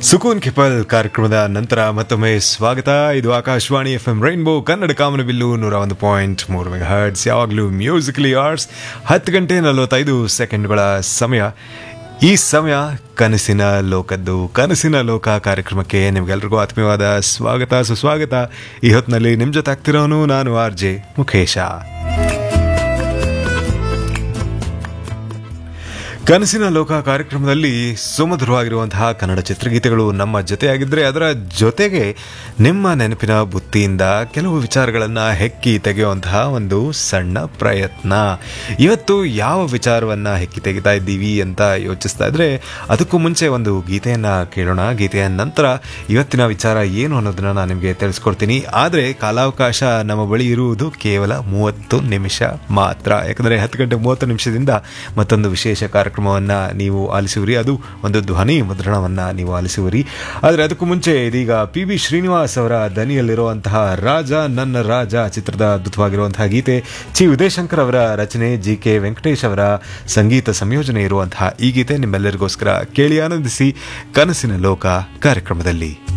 ಸುಕೂನ್ ಕಿಪಲ್ ಕಾರ್ಯಕ್ರಮದ ನಂತರ ಮತ್ತೊಮ್ಮೆ ಸ್ವಾಗತ ಇದು Akashvani F M rainbow Kannada ಕಾಮನಬಿಲ್ಲು ನೂರ ಒಂದು ಪಾಯಿಂಟ್ ಮೂರು ಮೆಗಾ ಹರ್ಟ್ಸ್ ಯಾವಾಗಲೂ ಮ್ಯೂಸಿಕಲಿ ಆರ್ಟ್ಸ್ ಹತ್ತು ಗಂಟೆ ನಲವತ್ತೈದು ಸೆಕೆಂಡ್ಗಳ ಸಮಯ ಈ ಸಮಯ ಕನಸಿನ ಲೋಕದ್ದು ಕನಸಿನ ಲೋಕ ಕಾರ್ಯಕ್ರಮಕ್ಕೆ ನಿಮಗೆಲ್ರಿಗೂ ಆತ್ಮೀಯವಾದ ಸ್ವಾಗತ ಸುಸ್ವಾಗತ ಈ ಹೊತ್ತಿನಲ್ಲಿ ನಿಮ್ಮ ಜೊತೆ ಆಗ್ತಿರೋನು ನಾನು ಆರ್ ಜೆ ಮುಖೇಶ ಕನಸಿನ ಲೋಕ ಕಾರ್ಯಕ್ರಮದಲ್ಲಿ ಸುಮಧುರವಾಗಿರುವಂತಹ ಕನ್ನಡ ಚಿತ್ರಗೀತೆಗಳು ನಮ್ಮ ಜೊತೆಯಾಗಿದ್ದರೆ ಅದರ ಜೊತೆಗೆ ನಿಮ್ಮ ನೆನಪಿನ ಬುತ್ತಿಯಿಂದ ಕೆಲವು ವಿಚಾರಗಳನ್ನು ಹೆಕ್ಕಿ ತೆಗೆಯುವಂತಹ ಒಂದು ಸಣ್ಣ ಪ್ರಯತ್ನ ಇವತ್ತು ಯಾವ ವಿಚಾರವನ್ನು ಹೆಕ್ಕಿ ತೆಗಿತಾ ಇದ್ದೀವಿ ಅಂತ ಯೋಚಿಸ್ತಾ ಇದ್ರೆ ಅದಕ್ಕೂ ಮುಂಚೆ ಒಂದು ಗೀತೆಯನ್ನು ಕೇಳೋಣ ಗೀತೆಯ ನಂತರ ಇವತ್ತಿನ ವಿಚಾರ ಏನು ಅನ್ನೋದನ್ನ ನಾನು ನಿಮಗೆ ತಿಳಿಸ್ಕೊಡ್ತೀನಿ ಆದರೆ ಕಾಲಾವಕಾಶ ನಮ್ಮ ಬಳಿ ಇರುವುದು ಕೇವಲ ಮೂವತ್ತು ನಿಮಿಷ ಮಾತ್ರ ಯಾಕಂದರೆ ಹತ್ತು ಗಂಟೆ ಮೂವತ್ತು ನಿಮಿಷದಿಂದ ಮತ್ತೊಂದು ವಿಶೇಷ ಕಾರ್ಯಕ್ರಮವನ್ನು ನೀವು ಆಲಿಸುವಿರಿ ಅದು ಒಂದು ಧ್ವನಿ ಮುದ್ರಣವನ್ನು ನೀವು ಆಲಿಸುವಿರಿ ಆದರೆ ಅದಕ್ಕೂ ಮುಂಚೆ ಇದೀಗ ಪಿ ಬಿ ಶ್ರೀನಿವಾಸ್ ಅವರ ದನಿಯಲ್ಲಿರುವಂತಹ ರಾಜ ನನ್ನ ರಾಜ ಚಿತ್ರದ ಅದ್ಭುತವಾಗಿರುವಂತಹ ಗೀತೆ ಚಿ ಉದಯಶಂಕರ್ ಅವರ ರಚನೆ ಜಿ ಕೆ ವೆಂಕಟೇಶ್ ಅವರ ಸಂಗೀತ ಸಂಯೋಜನೆ ಇರುವಂತಹ ಈ ಗೀತೆ ನಿಮ್ಮೆಲ್ಲರಿಗೋಸ್ಕರ ಕೇಳಿ ಆನಂದಿಸಿ ಕನಸಿನ ಲೋಕ ಕಾರ್ಯಕ್ರಮದಲ್ಲಿ